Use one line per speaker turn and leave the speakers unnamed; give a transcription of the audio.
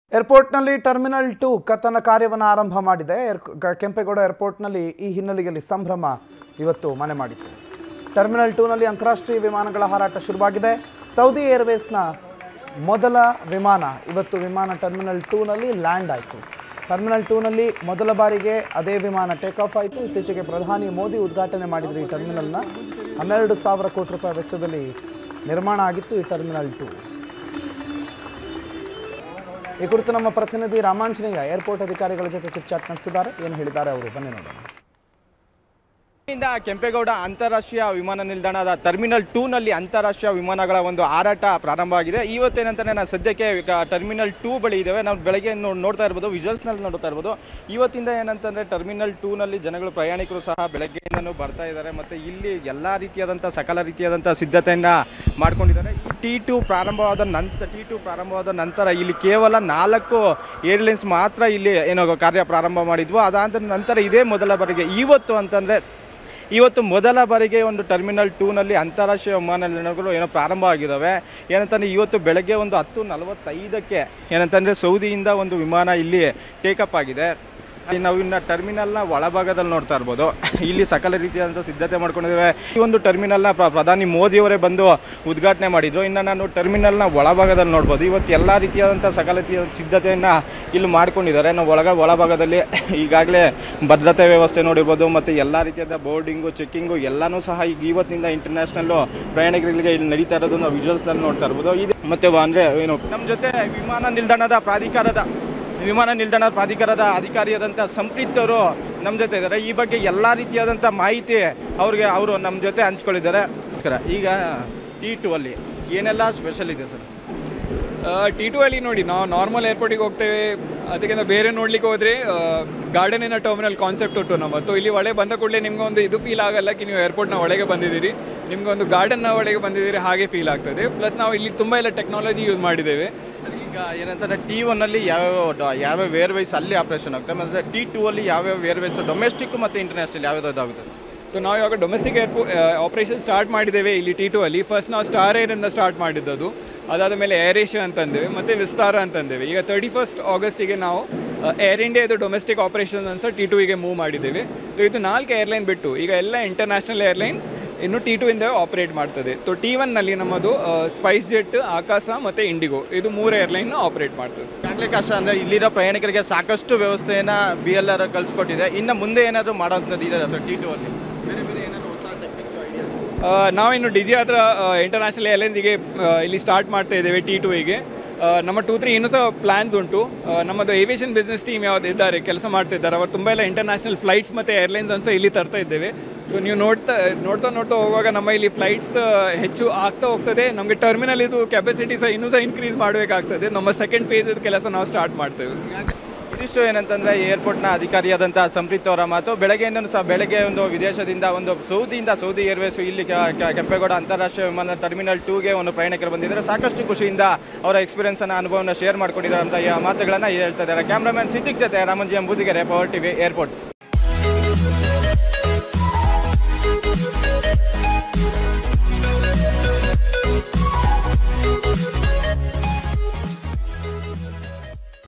ಏರ್ಪೋರ್ಟ್ನಲ್ಲಿ terminal two ಕಥನ ಕಾರ್ಯವನ್ನು ಆರಂಭ ಮಾಡಿದೆ ಏರ್- ಕ- ಕೆಂಪೇಗೌಡ ಏರ್ಪೋರ್ಟ್ನಲ್ಲಿ ಈ ಹಿನ್ನೆಲೆಯಲ್ಲಿ ಸಂಭ್ರಮ ಇವತ್ತು ಮನೆ ಮಾಡಿತ್ತು ಟರ್ಮಿನಲ್ ಟೂನಲ್ಲಿ ಅಂತಾರಾಷ್ಟ್ರೀಯ ವಿಮಾನಗಳ ಹಾರಾಟ ಶುರುವಾಗಿದೆ ಸೌದಿ ಏರ್ವೇಸ್ನ ಮೊದಲ ವಿಮಾನ ಇವತ್ತು ವಿಮಾನ ಟರ್ಮಿನಲ್ ಟೂನಲ್ಲಿ ಲ್ಯಾಂಡ್ ಆಯಿತು ಟರ್ಮಿನಲ್ ಟೂನಲ್ಲಿ ಮೊದಲ ಬಾರಿಗೆ ಅದೇ ವಿಮಾನ ಟೇಕ್ ಆಫ್ ಆಯಿತು ಇತ್ತೀಚೆಗೆ ಪ್ರಧಾನಿ ಮೋದಿ ಉದ್ಘಾಟನೆ ಮಾಡಿದ್ರು ಈ ಟರ್ಮಿನಲ್ನ ಹನ್ನೆರಡು ಸಾವಿರ ಕೋಟಿ ರೂಪಾಯಿ ವೆಚ್ಚದಲ್ಲಿ ನಿರ್ಮಾಣ ಆಗಿತ್ತು ಈ ಟರ್ಮಿನಲ್ ಟೂ ಈ ಕುರಿತು ನಮ್ಮ ಪ್ರತಿನಿಧಿ ರಾಮಾಂಜನೇಯ ಏರ್ಪೋರ್ಟ್ ಅಧಿಕಾರಿಗಳ ಜೊತೆ ಚಿಟ್ ಚಾಟ್ ನಡೆಸಿದ್ದಾರೆ ಏನು ಹೇಳಿದ್ದಾರೆ ಅವರು ಬನ್ನಿ ನೋಡೋಣ
ಇಂದ ಕೆಂಪೇಗೌಡ ಅಂತಾರಾಷ್ಟ್ರೀಯ ವಿಮಾನ ನಿಲ್ದಾಣದ ಟರ್ಮಿನಲ್ ಟೂನಲ್ಲಿ ಅಂತಾರಾಷ್ಟ್ರೀಯ ವಿಮಾನಗಳ ಒಂದು ಹಾರಾಟ ಪ್ರಾರಂಭ ಆಗಿದೆ ಇವತ್ತೇನಂತಾನೆ ನಾನು ಸದ್ಯಕ್ಕೆ ಈಗ ಟರ್ಮಿನಲ್ ಟೂ ಬಳಿ ಇದ್ದಾವೆ ನಾವು ಬೆಳಗ್ಗೆ ನೋ- ನೋಡ್ತಾ ಇರ್ಬೋದು ವಿಜುವಲ್ಸ್ನಲ್ಲಿ ನೋಡ್ತಾ ಇರ್ಬೋದು ಇವತ್ತಿಂದ ಏನಂತಂದರೆ ಟರ್ಮಿನಲ್ ಟೂನಲ್ಲಿ ಜನಗಳು ಪ್ರಯಾಣಿಕರು ಸಹ ಬೆಳಗ್ಗೆಯಿಂದನೂ ಬರ್ತಾ ಇದ್ದಾರೆ ಮತ್ತು ಇಲ್ಲಿ ಎಲ್ಲ ರೀತಿಯಾದಂಥ ಸಕಲ ರೀತಿಯಾದಂಥ ಸಿದ್ಧತೆಯನ್ನು ಮಾಡ್ಕೊಂಡಿದ್ದಾರೆ ಈ ಟಿ ಟು ಪ್ರಾರಂಭವಾದ ನಂತರ ಟಿ ಟು ಪ್ರಾರಂಭವಾದ ನಂತರ ಇಲ್ಲಿ ಕೇವಲ ನಾಲ್ಕು ಏರ್ಲೈನ್ಸ್ ಮಾತ್ರ ಇಲ್ಲಿ ಏನೋ ಕಾರ್ಯ ಪ್ರಾರಂಭ ಮಾಡಿದ್ವು ಅದಾದ ನಂತರ ಇದೇ ಮೊದಲ ಬಾರಿಗೆ ಇವತ್ತು ಅಂತಂದರೆ ಇವತ್ತು ಮೊದಲ ಬಾರಿಗೆ ಒಂದು ಟರ್ಮಿನಲ್ ಟೂನಲ್ಲಿ ಅಂತಾರಾಷ್ಟ್ರೀಯ ವಿಮಾನ ನಿಲ್ದಾಣಗಳು ಏನೋ ಪ್ರಾರಂಭ ಆಗಿದ್ದಾವೆ ಏನಂತಂದರೆ ಇವತ್ತು ಬೆಳಗ್ಗೆ ಒಂದು ಹತ್ತು ನಲವತ್ತೈದಕ್ಕೆ ಏನಂತಂದರೆ ಸೌದಿಯಿಂದ ಒಂದು ವಿಮಾನ ಇಲ್ಲಿ ಟೇಕಪ್ ಆಗಿದೆ ಅಲ್ಲಿ ನಾವು ಇನ್ನು ಟರ್ಮಿನಲ್ನ ಒಳಭಾಗದಲ್ಲಿ ನೋಡ್ತಾ ಇರ್ಬೋದು ಇಲ್ಲಿ ಸಕಲ ರೀತಿಯಾದಂಥ ಸಿದ್ಧತೆ ಮಾಡ್ಕೊಂಡಿದ್ದೇವೆ ಈ ಒಂದು ಟರ್ಮಿನಲ್ನ ಪ್ರ- ಪ್ರಧಾನಿ ಮೋದಿಯವರೇ ಬಂದು ಉದ್ಘಾಟನೆ ಮಾಡಿದ್ರು ಇನ್ನು ನಾನು ಟರ್ಮಿನಲ್ನ ಒಳಭಾಗದಲ್ಲಿ ನೋಡ್ಬೋದು ಇವತ್ತು ಎಲ್ಲ ರೀತಿಯಾದಂಥ ಸಕಲ ರೀತಿಯ ಸಿದ್ಧತೆಯನ್ನು ಇಲ್ಲಿ ಮಾಡ್ಕೊಂಡಿದ್ದಾರೆ ನಾವು ಒಳಗ ಒಳಭಾಗದಲ್ಲಿ ಈಗಾಗಲೇ ಭದ್ರತೆ ವ್ಯವಸ್ಥೆ ನೋಡಿರ್ಬೋದು ಮತ್ತು ಎಲ್ಲ ರೀತಿಯಾದ ಬೋರ್ಡಿಂಗು ಚೆಕ್ಕಿಂಗು ಎಲ್ಲನೂ ಸಹ ಈಗ ಇವತ್ತಿನಿಂದ ಇಂಟರ್ನ್ಯಾಷನಲ್ಲು ಪ್ರಯಾಣಿಕರಿಗೆ ಇಲ್ಲಿ ನಡೀತಾ ಇರೋದು ನಾವು ವಿಜುವಲ್ಸ್ನಲ್ಲಿ ನೋಡ್ತಾ ಇರ್ಬೋದು ಇದು ಮತ್ತು ಅಂದರೆ ಏನು ನಮ್ಮ ಜೊತೆ ವಿಮಾನ ನಿಲ್ದಾಣದ ಪ್ರಾಧಿಕಾರದ ವಿಮಾನ ನಿಲ್ದಾಣ ಪ್ರಾಧಿಕಾರದ ಅಧಿಕಾರಿಯಾದಂಥ ಸಂಪ್ರೀತ್ ಅವರು ನಮ್ಮ ಜೊತೆ ಇದ್ದಾರೆ ಈ ಬಗ್ಗೆ ಎಲ್ಲ ರೀತಿಯಾದಂಥ ಮಾಹಿತಿ ಅವ್ರಿಗೆ ಅವರು ನಮ್ಮ ಜೊತೆ ಹಂಚ್ಕೊಂಡಿದ್ದಾರೆ ನಮಸ್ಕಾರ ಈಗ ಟಿ ಟು ಅಲ್ಲಿ ಏನೆಲ್ಲ ಸ್ಪೆಷಲ್ ಇದೆ ಸರ್
ಟಿ ಟು ಅಲ್ಲಿ ನೋಡಿ ನಾವು ನಾರ್ಮಲ್ ಏರ್ಪೋರ್ಟಿಗೆ ಹೋಗ್ತೇವೆ ಅದಕ್ಕಿಂತ ಬೇರೆ ನೋಡ್ಲಿಕ್ಕೆ ಹೋದ್ರೆ ಗಾರ್ಡನಿನ ಟರ್ಮಿನಲ್ ಕಾನ್ಸೆಪ್ಟ್ ಉಂಟು ನಮ್ಮತ್ತು ಇಲ್ಲಿ ಒಳಗೆ ಬಂದ ಕೂಡಲೇ ನಿಮ್ಗೆ ಒಂದು ಇದು ಫೀಲ್ ಆಗಲ್ಲ ಕಿ ನೀವು ಏರ್ಪೋರ್ಟ್ನ ಒಳಗೆ ಬಂದಿದ್ದೀರಿ ನಿಮ್ಗೆ ಒಂದು ಗಾರ್ಡನ್ನ ಒಳಗೆ ಬಂದಿದ್ದೀರಿ ಹಾಗೆ ಫೀಲ್ ಆಗ್ತದೆ ಪ್ಲಸ್ ನಾವು ಇಲ್ಲಿ ತುಂಬ ಎಲ್ಲ ಟೆಕ್ನಾಲಜಿ ಯೂಸ್ ಮಾಡಿದ್ದೇವೆ
ಸರ್, ಈಗ ಏನಂತಂದ್ರೆ ಟಿ ಒನ್ನಲ್ಲಿ ಯಾವ್ಯಾವ ಡ- ಯಾವ್ಯಾವ ವೇರ್ವೈಸ್ ಅಲ್ಲಿ ಆಪರೇಷನ್ ಆಗ್ತದೆ ಮತ್ತು ಟಿ ಟೂ ಅಲ್ಲಿ ಯಾವ್ಯಾವ ವೇರ್ವೈಸ್ ಡೊಮೆಸ್ಟಿಕ್ ಮತ್ತು ಇಂಟರ್ನ್ಯಾಷನಲ್ ಯಾವ್ಯಾವ್ದು ಆಗುತ್ತೆ ಸರ್
ಸೊ ನಾವು ಇವಾಗ ಡೊಮೆಸ್ಟಿಕ್ ಏರ್ಪೋ ಆಪರೇಷನ್ ಸ್ಟಾರ್ಟ್ ಮಾಡಿದ್ದೇವೆ ಇಲ್ಲಿ ಟಿ ಟು ಅಲ್ಲಿ ಫಸ್ಟ್ ನಾವು ಸ್ಟಾರ್ ಏರಿಂದ ಸ್ಟಾರ್ಟ್ ಮಾಡಿದ್ದದು ಅದಾದ ಮೇಲೆ ಏರ್ ಏಷ್ಯಾ ಅಂತಂದೇವೆ ಮತ್ತು ವಿಸ್ತಾರ ಅಂತಂದೇವೆ ಈಗ ತರ್ಟಿ ಫಸ್ಟ್ ಆಗಸ್ಟಿಗೆ ನಾವು ಏರ್ ಇಂಡಿಯಾದು ಡೊಮೆಸ್ಟಿಕ್ ಆಪರೇಷನ್ ಅಂತ ಟಿ ಟುಗೆ ಮೂವ್ ಮಾಡಿದ್ದೇವೆ ಸೊ ಇದು ನಾಲ್ಕು ಏರ್ಲೈನ್ ಬಿಟ್ಟು ಈಗ ಎಲ್ಲ ಇಂಟರ್ನ್ಯಾಷನಲ್ ಏರ್ಲೈನ್ ಇನ್ನು ಟಿ ಟು ಇಂದ ಆಪರೇಟ್ ಮಾಡ್ತದೆ ಸೊ ಟಿ ಒನ್ನಲ್ಲಿ ನಮ್ಮದು ಸ್ಪೈಸ್ ಜೆಟ್ ಆಕಾಶ ಮತ್ತು ಇಂಡಿಗೋ ಇದು ಮೂರು ಏರ್ಲೈನ್ ಆಪರೇಟ್ ಮಾಡ್ತದೆ
ಈಗಾಗಲೇ ಕಷ್ಟ ಅಂದರೆ ಇಲ್ಲಿರೋ ಪ್ರಯಾಣಿಕರಿಗೆ ಸಾಕಷ್ಟು ವ್ಯವಸ್ಥೆಯನ್ನು ಬಿ ಎಲ್ ಆರ್ ಕಳಿಸ್ಕೊಟ್ಟಿದೆ ಇನ್ನು ಮುಂದೆ ಏನಾದರೂ ಮಾಡೋಂಥದ್ದು ಇದೆ ಸರ್ ಟಿ ಟು ಅಲ್ಲಿ ಬೇರೆ ಬೇರೆ ಏನಾದರೂ ಹೊಸ ಟೆಕ್ನಿಕ್ಸ್ ಐಡಿಯಾಸ್
ಆ, ನಾವಿನ್ನು ಡಿಜಿ ಹತ್ರ ಇಂಟರ್ನ್ಯಾಷನಲ್ ಏರ್ಲೈನ್ಸಿಗೆ ಇಲ್ಲಿ ಸ್ಟಾರ್ಟ್ ಮಾಡ್ತಾ ಇದ್ದೇವೆ ಟಿ ಟುಗೆ ನಮ್ಮ ಟೂ ತ್ರೀ ಇನ್ನೂ ಸಹ ಪ್ಲಾನ್ಸ್ ಉಂಟು ಆ, ನಮ್ಮದು ಏವಿಯೇಷನ್ ಬಿಸ್ನೆಸ್ ಟೀಮ್ ಯಾವ್ದು ಇದ್ದಾರೆ ಕೆಲಸ ಮಾಡ್ತಿದ್ದಾರೆ ಅವರು ತುಂಬ ಎಲ್ಲ ಇಂಟರ್ನ್ಯಾಷನಲ್ ಫ್ಲೈಟ್ಸ್ ಮತ್ತು ಏರ್ಲೈನ್ಸ್ ಅಂತ ಇಲ್ಲಿ ತರ್ತಾ ಇದ್ದೇವೆ ಸೊ ನೀವು ನೋಡ್ತಾ ನೋಡ್ತಾ ನೋಡ್ತಾ ಹೋಗುವಾಗ ನಮ್ಮ ಇಲ್ಲಿ ಫ್ಲೈಟ್ಸ್ ಹೆಚ್ಚು ಆಗ್ತಾ ಹೋಗ್ತದೆ ನಮಗೆ ಟರ್ಮಿನಲ್ ಇದು ಕೆಪಾಸಿಟಿ ಸಹ ಇನ್ನೂ ಸಹ ಇನ್ಕ್ರೀಸ್ ಮಾಡಬೇಕಾಗ್ತದೆ ನಮ್ಮ ಸೆಕೆಂಡ್ ಫೇಸ್ ಕೆಲಸ ನಾವು ಸ್ಟಾರ್ಟ್ ಮಾಡ್ತೇವೆ
ಇದಿಷ್ಟು ಏನಂತಂದ್ರೆ ಏರ್ಪೋರ್ಟ್ನ ಅಧಿಕಾರಿಯಾದಂಥ ಸಂಪ್ರೀತ್ ಅವರ ಮಾತು ಬೆಳಗ್ಗೆಯಿಂದ ಸಹ ಬೆಳಗ್ಗೆ ಒಂದು ವಿದೇಶದಿಂದ ಒಂದು ಸೌದಿಯಿಂದ ಸೌದಿ ಏರ್ವೇಸ್ ಇಲ್ಲಿ ಕ- ಕ- ಕೆಂಪೇಗೌಡ ಅಂತಾರಾಷ್ಟ್ರೀಯ ವಿಮಾನ ಟರ್ಮಿನಲ್ ಟೂಗೆ ಒಂದು ಪ್ರಯಾಣಿಕರು ಬಂದಿದ್ದಾರೆ ಸಾಕಷ್ಟು ಖುಷಿಯಿಂದ ಅವರ ಎಕ್ಸ್ಪೀರಿಯನ್ಸ್ ಅನ್ನ ಅನುಭವನ ಶೇರ್ ಮಾಡ್ಕೊಂಡಿದ್ದಾರೆ ಅಂತ ಈ ಮಾತುಗಳನ್ನು ಹೇಳ್ತಾ ಇದ್ದಾರೆ ಕ್ಯಾಮ್ರಾಮನ್ ಸಿದ್ದಿಕ್ ಜೊತೆ Ramanji Ambudigere Power TV airport